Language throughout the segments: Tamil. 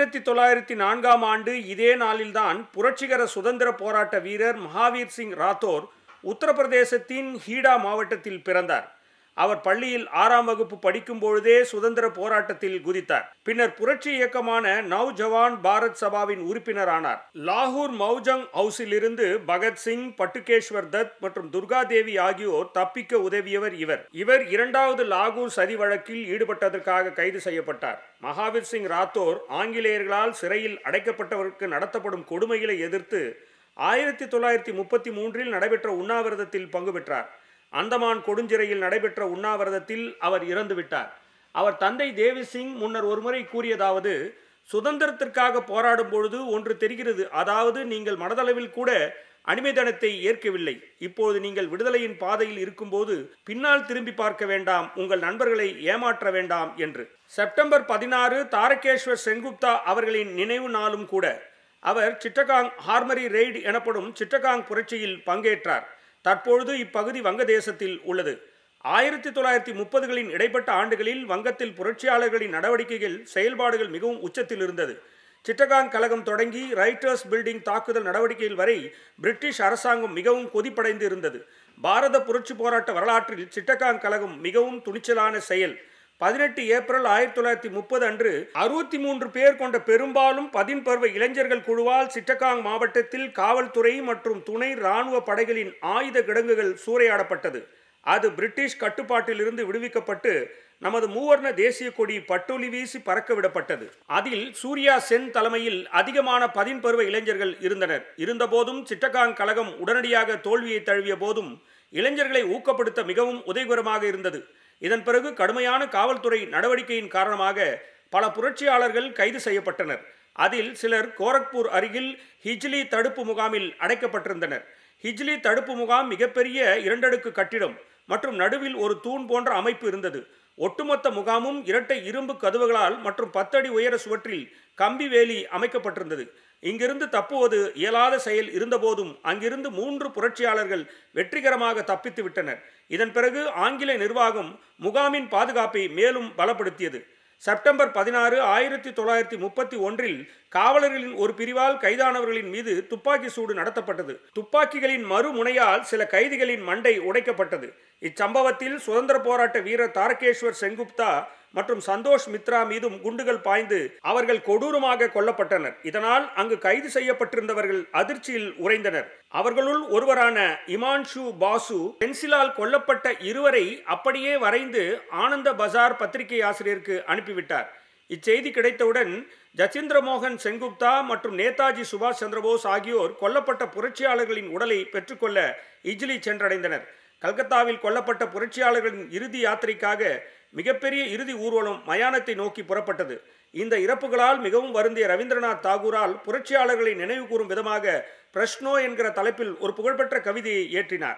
ஆயிரத்தி தொள்ளாயிரத்தி நான்காம் ஆண்டு இதே நாளில்தான் புரட்சிகர சுதந்திர போராட்ட வீரர் மகாவீர் சிங் ராத்தோர் உத்தரப்பிரதேசத்தின் ஹீடா மாவட்டத்தில் பிறந்தார் அவர் பள்ளியில் ஆறாம் வகுப்பு படிக்கும் பொழுதே சுதந்திர போராட்டத்தில் குதித்தார் பின்னர் புரட்சி இயக்கமான நவ் ஜவான் பாரத் சபாவின் உறுப்பினரானார் லாகூர் மௌஜங் ஹவுஸில் இருந்து பகத்சிங் பட்டுகேஸ்வர் தத் மற்றும் துர்கா தேவி ஆகியோர் தப்பிக்க உதவியவர் இவர் இவர் இரண்டாவது லாகூர் சதி வழக்கில் ஈடுபட்டதற்காக கைது செய்யப்பட்டார் மகாவீர் சிங் ராத்தோர் ஆங்கிலேயர்களால் சிறையில் அடைக்கப்பட்டவருக்கு நடத்தப்படும் கொடுமைகளை எதிர்த்து ஆயிரத்தி தொள்ளாயிரத்தி முப்பத்தி மூன்றில் நடைபெற்ற உண்ணாவிரதத்தில் பங்கு பெற்றார் அந்தமான் கொடுஞ்சிறையில் நடைபெற்ற உண்ணாவிரதத்தில் அவர் இறந்துவிட்டார் அவர் தந்தை தேவி சிங் முன்னர் ஒருமுறை கூறியதாவது சுதந்திரத்திற்காக போராடும் பொழுது ஒன்று தெரிகிறது அதாவது நீங்கள் மனதளவில் கூட அடிமைத்தனத்தை ஏற்கவில்லை இப்போது நீங்கள் விடுதலையின் பாதையில் இருக்கும்போது பின்னால் திரும்பி பார்க்க வேண்டாம் உங்கள் நண்பர்களை ஏமாற்ற வேண்டாம் என்று செப்டம்பர் பதினாறு தாரகேஸ்வர் செங்குப்தா அவர்களின் நினைவு நாளும் கூட அவர் சிட்டகாங் ஹார்மரி ரெய்டு எனப்படும் சிட்டகாங் புரட்சியில் பங்கேற்றார் தற்பொழுது இப்பகுதி வங்கதேசத்தில் உள்ளது ஆயிரத்தி தொள்ளாயிரத்தி முப்பதுகளின் இடைப்பட்ட ஆண்டுகளில் வங்கத்தில் புரட்சியாளர்களின் நடவடிக்கைகள் செயல்பாடுகள் மிகவும் உச்சத்தில் இருந்தது சிட்டகாங் கழகம் தொடங்கி ரைட்டர்ஸ் பில்டிங் தாக்குதல் நடவடிக்கைகள் வரை பிரிட்டிஷ் அரசாங்கம் மிகவும் கொதிப்படைந்து இருந்தது பாரத புரட்சி போராட்ட வரலாற்றில் சிட்டகாங் கழகம் மிகவும் துணிச்சலான செயல் பதினெட்டு ஏப்ரல் ஆயிரத்தி தொள்ளாயிரத்தி முப்பது அன்று அறுபத்தி மூன்று பேர் கொண்ட பெரும்பாலும் பதின்பருவ இளைஞர்கள் குழுவால் சிட்டகாங் மாவட்டத்தில் காவல்துறை மற்றும் துணை இராணுவ படைகளின் ஆயுத கிடங்குகள் சூறையாடப்பட்டது அது பிரிட்டிஷ் கட்டுப்பாட்டிலிருந்து விடுவிக்கப்பட்டு நமது மூவர்ண தேசிய கொடி பட்டொலி வீசி பறக்க விடப்பட்டது அதில் சூர்யா சென் தலைமையில் அதிகமான பதின்பருவ இளைஞர்கள் இருந்தனர் இருந்தபோதும் சிட்டகாங் கழகம் உடனடியாக தோல்வியை தழுவிய போதும் இளைஞர்களை ஊக்கப்படுத்த மிகவும் உதவிகரமாக இருந்தது இதன் பிறகு கடுமையான காவல்துறை நடவடிக்கையின் காரணமாக பல புரட்சியாளர்கள் கைது செய்யப்பட்டனர் அதில் சிலர் கோரக்பூர் அருகில் ஹிஜ்லி தடுப்பு முகாமில் அடைக்கப்பட்டிருந்தனர் ஹிஜ்லி தடுப்பு முகாம் மிகப்பெரிய இரண்டடுக்கு கட்டிடம் மற்றும் நடுவில் ஒரு தூண் போன்ற அமைப்பு இருந்தது ஒட்டுமொத்த முகாமும் இரட்டை இரும்பு கதவுகளால் மற்றும் பத்தடி உயர சுவற்றில் கம்பி வேலி அமைக்கப்பட்டிருந்தது இங்கிருந்து தப்புவது இயலாத செயல் இருந்தபோதும் அங்கிருந்து மூன்று புரட்சியாளர்கள் வெற்றிகரமாக தப்பித்து விட்டனர் இதன் பிறகு ஆங்கில நிர்வாகம் முகாமின் பாதுகாப்பை மேலும் பலப்படுத்தியது செப்டம்பர் பதினாறு ஆயிரத்தி தொள்ளாயிரத்தி முப்பத்தி ஒன்றில் காவலர்களின் ஒரு பிரிவால் கைதானவர்களின் மீது துப்பாக்கி சூடு நடத்தப்பட்டது துப்பாக்கிகளின் மறுமுனையால் சில கைதிகளின் மண்டை உடைக்கப்பட்டது இச்சம்பவத்தில் சுதந்திர போராட்ட வீரர் தாரகேஸ்வர் செங்குப்தா மற்றும் சந்தோஷ் மித்ரா மீதும் குண்டுகள் பாய்ந்து அவர்கள் கொடூரமாக கொல்லப்பட்டனர் இதனால் அங்கு கைது செய்யப்பட்டிருந்தவர்கள் அதிர்ச்சியில் உறைந்தனர் அவர்களுள் ஒருவரான இமான்ஷு பாசு பென்சிலால் கொல்லப்பட்ட இருவரை அப்படியே வரைந்து ஆனந்த பஜார் பத்திரிகை ஆசிரியருக்கு அனுப்பிவிட்டார் இச்செய்தி கிடைத்தவுடன் ஜச்சீந்திர மோகன் செங்குப்தா மற்றும் நேதாஜி சுபாஷ் சந்திரபோஸ் ஆகியோர் கொல்லப்பட்ட புரட்சியாளர்களின் உடலை பெற்றுக்கொள்ள இஜ்லி சென்றடைந்தனர் கல்கத்தாவில் கொல்லப்பட்ட புரட்சியாளர்களின் இறுதி யாத்திரைக்காக மிகப்பெரிய இறுதி ஊர்வலம் மயானத்தை நோக்கி புறப்பட்டது இந்த இறப்புகளால் மிகவும் வருந்திய ரவீந்திரநாத் தாகூரால் புரட்சியாளர்களை நினைவு கூறும் விதமாக பிரஷ்னோ என்கிற தலைப்பில் ஒரு புகழ்பெற்ற கவிதையை ஏற்றினார்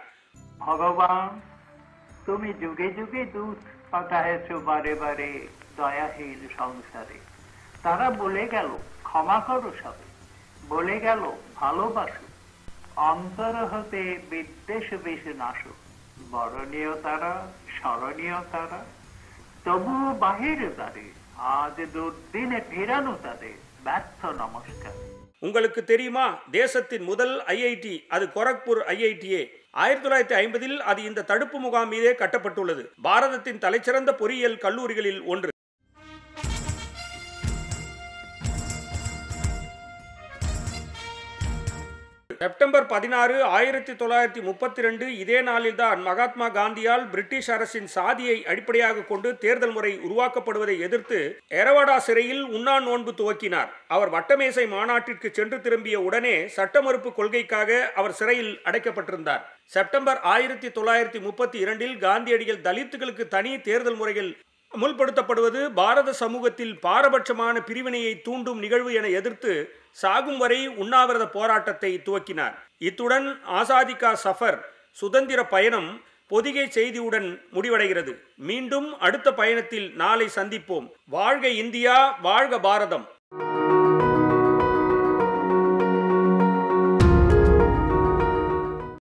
ভগবান তুমি যুগে যুগে দুধ পাঠাইছ বারে বারে দয়াহীন সংসারে তারা বলে গেল ক্ষমা করো সবে বলে গেল ভালোবাসো অন্তর হতে বিদ্বেষ বেশ নাশো বরণীয় তারা স্মরণীয় তারা তবুও বাহিরে তারে আজ দুর্দিনে ফেরানো তাদের ব্যর্থ নমস্কার உங்களுக்கு தெரியுமா தேசத்தின் முதல் ஐஐடி அது கோரக்பூர் ஐஐடியே ஆயிரத்தி தொள்ளாயிரத்தி ஐம்பதில் அது இந்த தடுப்பு முகாம் மீதே கட்டப்பட்டுள்ளது பாரதத்தின் தலைச்சிறந்த பொறியியல் கல்லூரிகளில் ஒன்று செப்டம்பர் பதினாறு ஆயிரத்தி தொள்ளாயிரத்தி முப்பத்தி ரெண்டு இதே நாளில்தான் மகாத்மா காந்தியால் பிரிட்டிஷ் அரசின் சாதியை அடிப்படையாக கொண்டு தேர்தல் முறை உருவாக்கப்படுவதை எதிர்த்து எரவாடா சிறையில் உண்ணா நோன்பு துவக்கினார் அவர் வட்டமேசை மாநாட்டிற்கு சென்று திரும்பிய உடனே சட்ட மறுப்பு கொள்கைக்காக அவர் சிறையில் அடைக்கப்பட்டிருந்தார் செப்டம்பர் ஆயிரத்தி தொள்ளாயிரத்தி முப்பத்தி இரண்டில் காந்தியடிகள் தலித்துகளுக்கு தனி தேர்தல் முறைகள் அமுல்படுத்தப்படுவது பாரத சமூகத்தில் பாரபட்சமான பிரிவினையை தூண்டும் நிகழ்வு என எதிர்த்து சாகும் வரை உண்ணாவிரத போராட்டத்தை துவக்கினார் இத்துடன் ஆசாதி கா சஃபர் சுதந்திர பயணம் பொதிகை செய்தியுடன் முடிவடைகிறது மீண்டும் அடுத்த பயணத்தில் நாளை சந்திப்போம் வாழ்க இந்தியா வாழ்க பாரதம்